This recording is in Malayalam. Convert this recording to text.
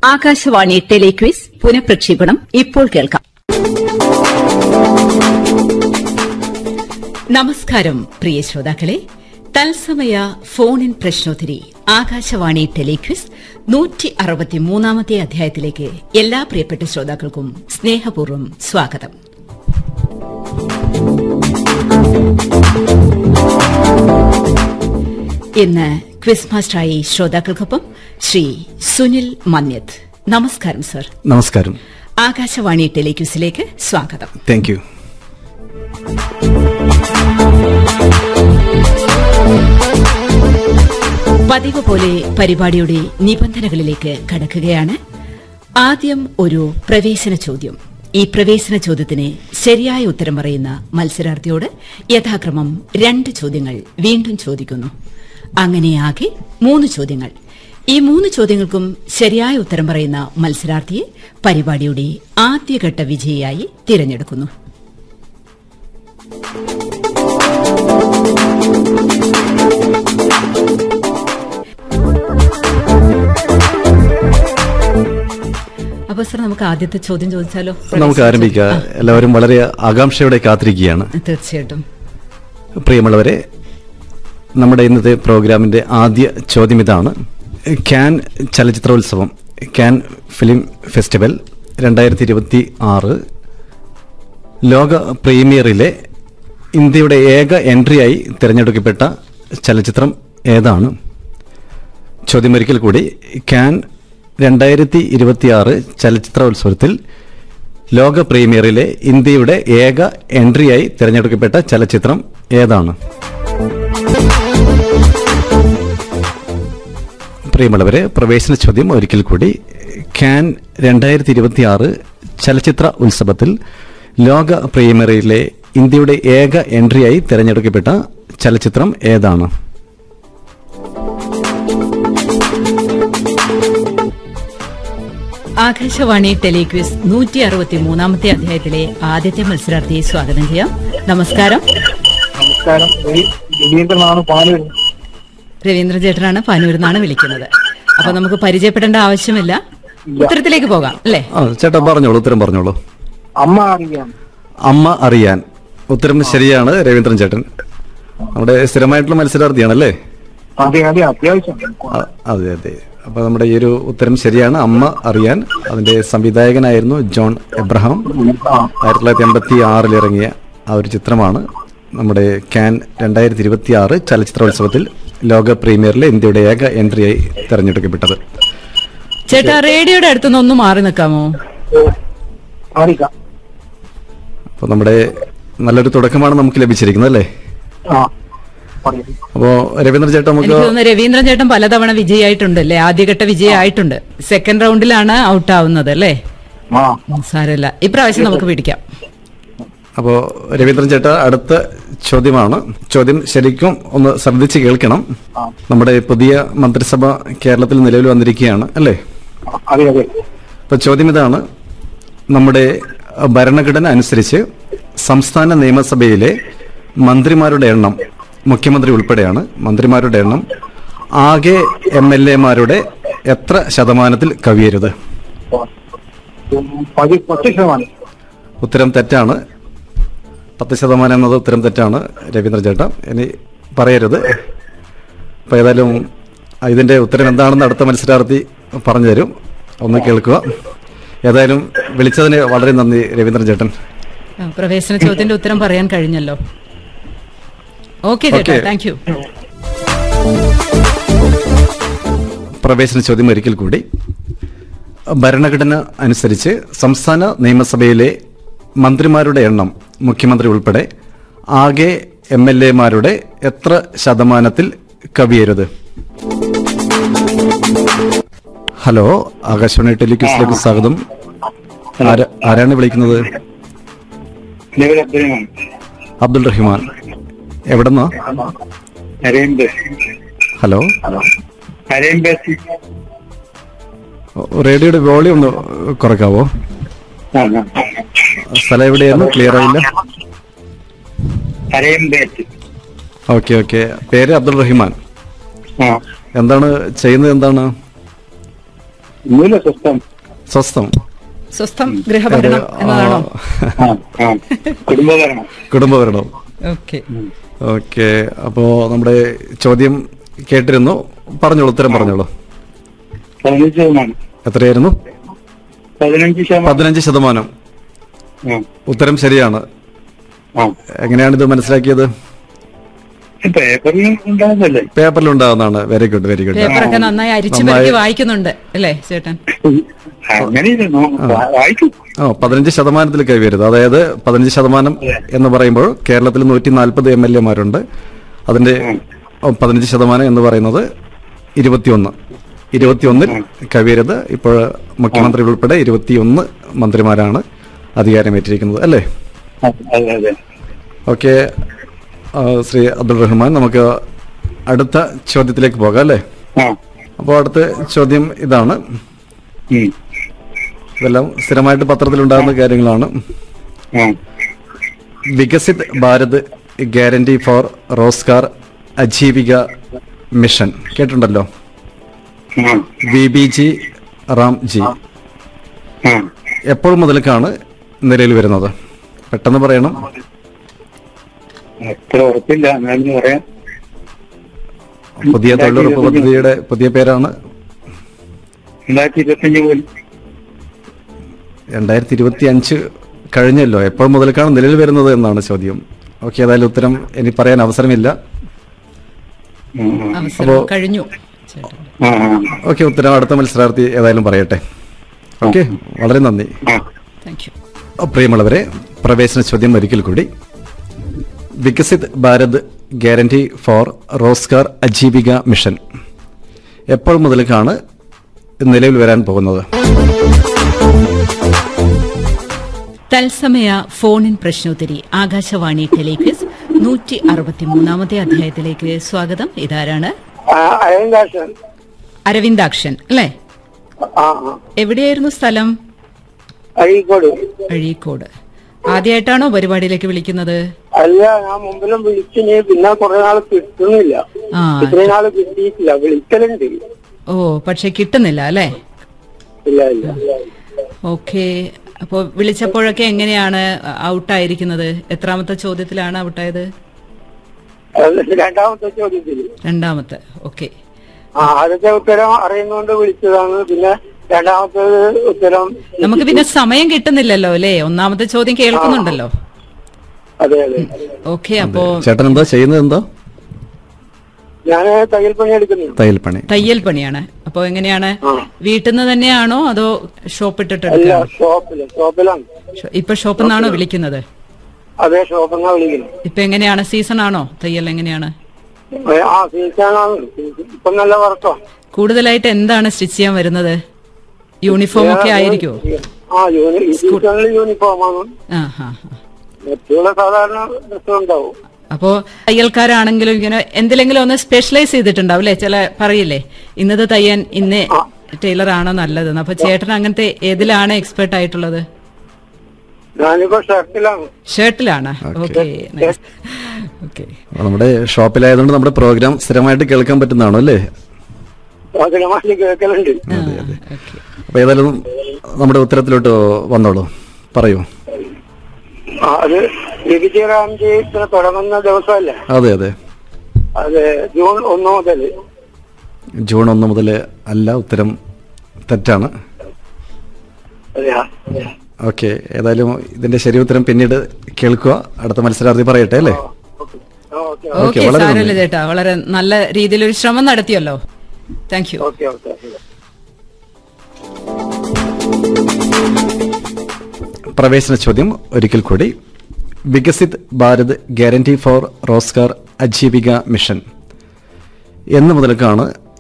ആകാശവാണി ടെലിക്വിസ് പുനഃപ്രക്ഷേപണം ഇപ്പോൾ കേൾക്കാം നമസ്കാരം പ്രിയ ശ്രോതാക്കളെ തത്സമയ ഫോൺ ഇൻ പ്രശ്നോത്തരി ആകാശവാണി ടെലിക്വിസ് നൂറ്റി അറുപത്തിമൂന്നാമത്തെ അധ്യായത്തിലേക്ക് എല്ലാ പ്രിയപ്പെട്ട ശ്രോതാക്കൾക്കും സ്നേഹപൂർവ്വം സ്വാഗതം ഇന്ന് ക്വിസ് മാസ്റ്ററായി ശ്രോതാക്കൾക്കൊപ്പം ശ്രീ സുനിൽ മന്യത് നമസ്കാരം സർ നമസ്കാരം ആകാശവാണി ടെലിക്യൂസിലേക്ക് സ്വാഗതം താങ്ക് യു പതിവ് പോലെ പരിപാടിയുടെ നിബന്ധനകളിലേക്ക് കടക്കുകയാണ് ആദ്യം ഒരു പ്രവേശന ചോദ്യം ഈ പ്രവേശന ചോദ്യത്തിന് ശരിയായ ഉത്തരം പറയുന്ന മത്സരാർത്ഥിയോട് യഥാക്രമം രണ്ട് ചോദ്യങ്ങൾ വീണ്ടും ചോദിക്കുന്നു അങ്ങനെയാകെ മൂന്ന് ചോദ്യങ്ങൾ ഈ മൂന്ന് ചോദ്യങ്ങൾക്കും ശരിയായ ഉത്തരം പറയുന്ന മത്സരാർത്ഥിയെ പരിപാടിയുടെ ആദ്യഘട്ട വിജയിയായി തിരഞ്ഞെടുക്കുന്നു അപ്പൊ സർ നമുക്ക് ആദ്യത്തെ ചോദ്യം ചോദിച്ചാലോ നമുക്ക് ആരംഭിക്കാം എല്ലാവരും വളരെ ആകാംക്ഷയോടെ കാത്തിരിക്കുകയാണ് തീർച്ചയായിട്ടും പ്രിയമുള്ളവരെ നമ്മുടെ ഇന്നത്തെ പ്രോഗ്രാമിന്റെ ആദ്യ ചോദ്യം ഇതാണ് ക്യാൻ ചലച്ചിത്രോത്സവം ക്യാൻ ഫിലിം ഫെസ്റ്റിവൽ രണ്ടായിരത്തി ഇരുപത്തി ആറ് ലോക പ്രീമിയറിലെ ഇന്ത്യയുടെ ഏക എൻട്രിയായി തിരഞ്ഞെടുക്കപ്പെട്ട ചലച്ചിത്രം ഏതാണ് ചോദ്യമൊരിക്കൽ കൂടി ക്യാൻ രണ്ടായിരത്തി ഇരുപത്തിയാറ് ചലച്ചിത്രോത്സവത്തിൽ ലോക പ്രീമിയറിലെ ഇന്ത്യയുടെ ഏക എൻട്രിയായി തിരഞ്ഞെടുക്കപ്പെട്ട ചലച്ചിത്രം ഏതാണ് പ്രിയമുള്ളവരെ പ്രവേശന ചോദ്യം ഒരിക്കൽ കൂടി ക്യാൻ രണ്ടായിരത്തി ഇരുപത്തിയാറ് ചലച്ചിത്ര ഉത്സവത്തിൽ ലോക പ്രീമിയറിലെ ഇന്ത്യയുടെ ഏക എൻട്രിയായി തിരഞ്ഞെടുക്കപ്പെട്ട ചലച്ചിത്രം ഏതാണ് ആകാശവാണി ടെലിക്വിസ് നൂറ്റി അറുപത്തി മൂന്നാമത്തെ അധ്യായത്തിലെ ആദ്യത്തെ മത്സരാർത്ഥിയെ സ്വാഗതം ചെയ്യാം നമസ്കാരം നമസ്കാരം രവി- രവീന്ദ്രനാണ് പാനൂർ രവീന്ദ്ര ചേട്ടനാണ് പാനൂരിൽ നിന്നാണ് വിളിക്കുന്നത് അപ്പൊ നമുക്ക് പരിചയപ്പെടേണ്ട ആവശ്യമില്ല ഉത്തരത്തിലേക്ക് പോകാം അല്ലേ ആ ചേട്ടാ പറഞ്ഞോളൂ ഉത്തരം പറഞ്ഞോളൂ അമ്മ അറിയാം അമ്മ അറിയാൻ ഉത്തരം ശരിയാണ് രവീന്ദ്രൻ ചേട്ടൻ നമ്മുടെ സ്ഥിരമായിട്ടുള്ള മത്സരാർത്ഥിയാണല്ലേ അതെ അതെ അത്യാവശ്യം അ- അതെ അതെ അപ്പൊ നമ്മുടെ ഈ ഒരു ഉത്തരം ശരിയാണ് അമ്മ അറിയാൻ അതിന്റെ സംവിധായകനായിരുന്നു ജോൺ എബ്രഹാം ആ, ആയിരത്തി തൊള്ളായിരത്തി എൺപത്തി ആറിൽ ഇറങ്ങിയ ആ ഒരു ചിത്രമാണ് നമ്മുടെ ക്യാൻ രണ്ടായിരത്തി ഇരുപത്തി ആറ് ചലച്ചിത്രോത്സവത്തിൽ ലോക പ്രീമിയറിലെ ഇന്ത്യയുടെ ഏക എൻട്രിയായി തെരഞ്ഞെടുക്കപ്പെട്ടത് ചേട്ടാ റേഡിയോയുടെ അടുത്തുനിന്ന് ഒന്ന് മാറി നിൽക്കാമോ അറിയിക്കാം അപ്പോൾ നമ്മുടെ നല്ലൊരു തുടക്കമാണ് നമുക്ക് ലഭിച്ചിരിക്കുന്നത് അല്ലേ ആ പറയൂ അപ്പോ രവീന്ദ്രൻ ചേട്ടൻ നമുക്ക് എനിക്ക് തോന്നുന്നു രവീന്ദ്രൻ ചേട്ടൻ പലതവണ വിജയായിട്ടുണ്ട് അല്ലേ ആദ്യഘട്ട വിജയമായിട്ടുണ്ട് സെക്കൻഡ് റൗണ്ടിലാണ് ഔട്ട് ആവുന്നത് അല്ലേ ആ സാരമില്ല ഇപ്രാവശ്യം നമുക്ക് പിടിക്കാം അപ്പോ രവീന്ദ്രൻ ചേട്ട അടുത്ത ചോദ്യമാണ് ചോദ്യം ശരിക്കും ഒന്ന് ശ്രദ്ധിച്ച് കേൾക്കണം ആ. നമ്മുടെ പുതിയ മന്ത്രിസഭ കേരളത്തിൽ നിലവിൽ വന്നിരിക്കുകയാണ് അല്ലേ അതെ അതെ അപ്പൊ ചോദ്യം ഇതാണ് നമ്മുടെ ഭരണഘടന അനുസരിച്ച് സംസ്ഥാന നിയമസഭയിലെ മന്ത്രിമാരുടെ എണ്ണം മുഖ്യമന്ത്രി ഉൾപ്പെടെയാണ് മന്ത്രിമാരുടെ എണ്ണം ആകെ എം എൽ എമാരുടെ എത്ര ശതമാനത്തിൽ കവിയരുത് ഉം, പതി പത്ത് ശതമാനം ഉത്തരം തെറ്റാണ് പത്ത് ശതമാനം എന്നത് ഉത്തരം തെറ്റാണ് രവീന്ദ്ര ചേട്ടൻ ഇനി പറയരുത് അപ്പൊ ഏതായാലും ഇതിന്റെ ഉത്തരം എന്താണെന്ന് അടുത്ത മത്സരാർത്ഥി പറഞ്ഞു തരും ഒന്ന് കേൾക്കുക ഏതായാലും വിളിച്ചതിന് വളരെ നന്ദി രവീന്ദ്രൻ ചേട്ടൻ ആ, പ്രവേശന ചോദ്യത്തിന്റെ ഉത്തരം പറയാൻ കഴിഞ്ഞല്ലോ ഓക്കെ ചേട്ടാ Okay. താങ്ക് യു പ്രവേശന ചോദ്യം ഒരിക്കൽ കൂടി ഭരണഘടന അനുസരിച്ച് സംസ്ഥാന നിയമസഭയിലെ മന്ത്രിമാരുടെ എണ്ണം മുഖ്യമന്ത്രി ഉൾപ്പെടെ ആകെ എം എൽ എമാരുടെ എത്ര ശതമാനത്തിൽ കവിയരുത് ഹലോ ആകാശവാണി ടെലിക്യൂസിലേക്ക് സ്വാഗതം ആര- ആരാണ് വിളിക്കുന്നത് നിലവിലെ അഭിനയം അബ്ദുൾ റഹ്മാൻ എവിടെന്നാ നരേന്ദ്ര ഹലോ നരേന്ദ്ര റേഡിയോയുടെ വോളിയം ഒന്ന് കുറക്കാവോ സ്ഥലം എവിടെയായിരുന്നു ക്ലിയർ ആയില്ല നരേന്ദ്ര ഓക്കെ ഓക്കെ പേര് അബ്ദുൾ റഹിമാൻ ആ എന്താണ് ചെയ്യുന്നത് എന്താണ് ഒന്നുമില്ല സ്വസ്ഥം സ്വസ്ഥം സ്വസ്ഥം ഗൃഹഭരണം എന്നതാണോ ആ ആ കുടുംബഭരണം കുടുംബഭരണം ഓക്കെ ഓക്കെ അപ്പോ നമ്മുടെ ചോദ്യം കേട്ടിരുന്നു പറഞ്ഞോളൂ ഉത്തരം പറഞ്ഞോളൂ പതിനഞ്ച് ശതമാനം എത്രയായിരുന്നു പതിനഞ്ച് ശതമാനം പതിനഞ്ച് ശതമാനം ആ ഉത്തരം ശരിയാണ് ആ എങ്ങനെയാണ് ഇത് മനസ്സിലാക്കിയത് പേപ്പറിൽ ഉണ്ടാകുന്നല്ലേ പേപ്പറിൽ ഉണ്ടാകുന്നതാണ് വെരി ഗുഡ് വെരി ഗുഡ് പേപ്പറൊക്കെ നന്നായി അരിച്ചു നന്നായി- പെറുക്കി വായിക്കുന്നുണ്ട് അല്ലേ ചേട്ടൻ അങ്ങനെയില്ല നോ- വാ- വായിക്കും ആ പതിനഞ്ച് ശതമാനത്തിൽ കൈവരുത് അതായത് പതിനഞ്ച് ശതമാനം എന്ന് പറയുമ്പോൾ കേരളത്തിൽ നൂറ്റി നാൽപ്പത് എം എൽ എമാരുണ്ട് അതിന്റെ ഓ, പതിനഞ്ച് ശതമാനം എന്ന് പറയുന്നത് ഇരുപത്തിയൊന്ന് ഇരുപത്തിയൊന്നിൽ കവിയരുത് ഇപ്പോൾ മുഖ്യമന്ത്രി ഉൾപ്പെടെ ഇരുപത്തിയൊന്ന് മന്ത്രിമാരാണ് അധികാരമേറ്റിരിക്കുന്നത് അല്ലേ അതെ അതെ ഓക്കെ ശ്രീ അബ്ദുൾ റഹ്മാൻ നമുക്ക് അടുത്ത ചോദ്യത്തിലേക്ക് പോകാം അല്ലേ ആ അപ്പോൾ അടുത്ത ചോദ്യം ഇതാണ് ഉം. ഇതെല്ലാം സ്ഥിരമായിട്ട് പത്രത്തിലുണ്ടാകുന്ന കാര്യങ്ങളാണ് ആ Viksit Bharat guarantee for Rozgar Ajeevika mission കേട്ടിട്ടുണ്ടല്ലോ ആ V B G Ram G ആ എപ്പോൾ മുതൽക്കാണ് നിലയിൽ വരുന്നത് പെട്ടെന്ന് പറയണം അത്ര ഉറപ്പില്ല എന്നാലും പറയാം പുതിയ തൊഴിലുറപ്പ് പദ്ധതിയുടെ പുതിയ പേരാണ് രണ്ടായിരത്തി ഇരുപത്തിയഞ്ച് മുതൽ രണ്ടായിരത്തി ഇരുപത്തി അഞ്ച് കഴിഞ്ഞല്ലോ എപ്പോൾ മുതൽക്കാണ് നിലയിൽ വരുന്നത് എന്നാണ് ചോദ്യം ഓക്കെ ഏതായാലും ഉത്തരം ഇനി പറയാൻ അവസരമില്ല ഉം, ഉം. അവസരം കഴിഞ്ഞു ചേട്ടൻ ആ ആ ഓക്കെ ഉത്തരം അടുത്ത മത്സരാർത്ഥി ഏതായാലും പറയട്ടെ ഓക്കെ വളരെ നന്ദി ആ താങ്ക് യു പ്രിയമുള്ളവരെ പ്രവേശന ചോദ്യം ഒരിക്കൽ കൂടി Viksit Bharat guarantee for Rozgar Ajeevika mission എപ്പോൾ മുതൽക്കാണ് നിലവിൽ വരാൻ പോകുന്നത് തത്സമയ ഫോൺ ഇൻ പ്രശ്നോത്തരി ആകാശവാണി ടെലിക്വിസ് നൂറ്റി അറുപത്തിമൂന്നാമത്തെ അധ്യായത്തിലേക്ക് സ്വാഗതം ഇതാരാണ് അയങ്കാശൻ അരവിന്ദാക്ഷൻ അല്ലേ ആ ആ എവിടെയായിരുന്നു സ്ഥലം അഴീക്കോട് അഴീക്കോട് ആദ്യമായിട്ടാണോ പരിപാടിയിലേക്ക് വിളിക്കുന്നത് അല്ല ഞാൻ മുമ്പിലും വിളിച്ചിന് പിന്നെ കുറെ നാള് കിട്ടുന്നില്ല ആ ഇത്രയും നാള് കിട്ടിയിട്ടില്ല വിളിക്കലുണ്ട് ഓ പക്ഷെ കിട്ടുന്നില്ല അല്ലേ ഇല്ല ഇല്ല ഓക്കെ അപ്പോ വിളിച്ചപ്പോഴൊക്കെ എങ്ങനെയാണ് ഔട്ടായിരിക്കുന്നത് എത്രാമത്തെ ചോദ്യത്തിലാണ് ഔട്ടായത് അത് രണ്ടാമത്തെ ചോദ്യത്തില് രണ്ടാമത്തെ ഓക്കെ ആ ആദ്യത്തെ ഉത്തരം അറിയുന്നോണ്ട് വിളിച്ചതാണ് പിന്നെ രണ്ടാമത്തെ ഉത്തരം നമുക്ക് പിന്നെ സമയം കിട്ടുന്നില്ലല്ലോ അല്ലേ ഒന്നാമത്തെ ചോദ്യം കേൾക്കുന്നുണ്ടല്ലോ അതെ അതെ ഓക്കെ അപ്പോ ചേട്ടൻ എന്താ ചെയ്യുന്നത് എന്താ ഞാൻ തയ്യൽ പണി എടുക്കുന്നു തയ്യൽ പണി തയ്യൽ പണിയാണ് അപ്പോ എങ്ങനെയാണ് ആ. വീട്ടിൽ നിന്ന് തന്നെയാണോ അതോ ഷോപ്പ് ഇട്ടിട്ട് അല്ല എടുക്കാണോ ഷോപ്പില് ഷോപ്പിലാണ് ഷോ- ഇപ്പൊ ഷോപ്പിൽ നിന്നാണോ വിളിക്കുന്നത് അതെ ഷോപ്പെന്നാ വിളിക്കുന്നത് ഇപ്പൊ എങ്ങനെയാണ് സീസൺ ആണോ തയ്യൽ എങ്ങനെയാണ് ഏ, ആ സീസണാണ് ഇപ്പൊ നല്ല വർക്കോ കൂടുതലായിട്ട് എന്താണ് സ്റ്റിച്ച് ചെയ്യാൻ വരുന്നത് യൂണിഫോം ഒക്കെ ആയിരിക്കുമോ ആ യൂണി ഈ സീസണിൽ യൂണിഫോമാണ് ആ ഹാ ഹാ മറ്റുള്ള സാധാരണ ഡ്രസ്സും ഉണ്ടാവും അപ്പോ തയ്യൽക്കാരാണെങ്കിലും ഇങ്ങനെ എന്തിലെങ്കിലും ഒന്ന് സ്പെഷ്യലൈസ് ചെയ്തിട്ടുണ്ടാവും അല്ലെ ചില പറയില്ലേ ഇന്നത് തയ്യാൻ ഇന്ന് ടൈലർ ആണോ നല്ലതെന്ന് അപ്പൊ ചേട്ടൻ അങ്ങനത്തെ ഏതിലാണ് എക്സ്പെർട്ട് ആയിട്ടുള്ളത് ഞാനിപ്പോ ഷർട്ടിലാണ് ഷർട്ടിലാണ് ഓക്കെ ഓക്കെ നമ്മുടെ ഷോപ്പിലായതുകൊണ്ട് നമ്മുടെ പ്രോഗ്രാം സ്ഥിരമായിട്ട് കേൾക്കാൻ പറ്റുന്നതാണോ അല്ലേ പകരമാറ്റി കേൾക്കലുണ്ട് ഓക്കെ അപ്പൊ ഏതായാലും നമ്മുടെ ഉത്തരത്തിലോട്ട് വന്നോളൂ പറയൂ ആ, അത് വിവിജയറാംജി ഇത്ര തുടങ്ങുന്ന ദിവസമല്ലേ അതെ അതെ അത് ജൂൺ ഒന്ന് മുതൽ ജൂൺ ഒന്ന് മുതൽ അല്ല ഉത്തരം തെറ്റാണ് അതെയാ ഓക്കെ ഏതായാലും ഇതിന്റെ ശരി ഉത്തരം പിന്നീട് കേൾക്കുക അടുത്ത മത്സരാർത്ഥി പറയട്ടെ അല്ലേ ഓക്കെ ഓക്കെ, ഓക്കെ വളരെ സാരമില്ല നന്ദി. ചേട്ടാ വളരെ നല്ല രീതിയിൽ ഒരു ശ്രമം നടത്തിയല്ലോ താങ്ക് യു ഓക്കെ ഓക്കെ പ്രവേശന ചോദ്യം ഒരിക്കൽ കൂടി Viksit Bharat guarantee for Rozgar Ajeevika mission എന്ന് മുതൽക്കാണ്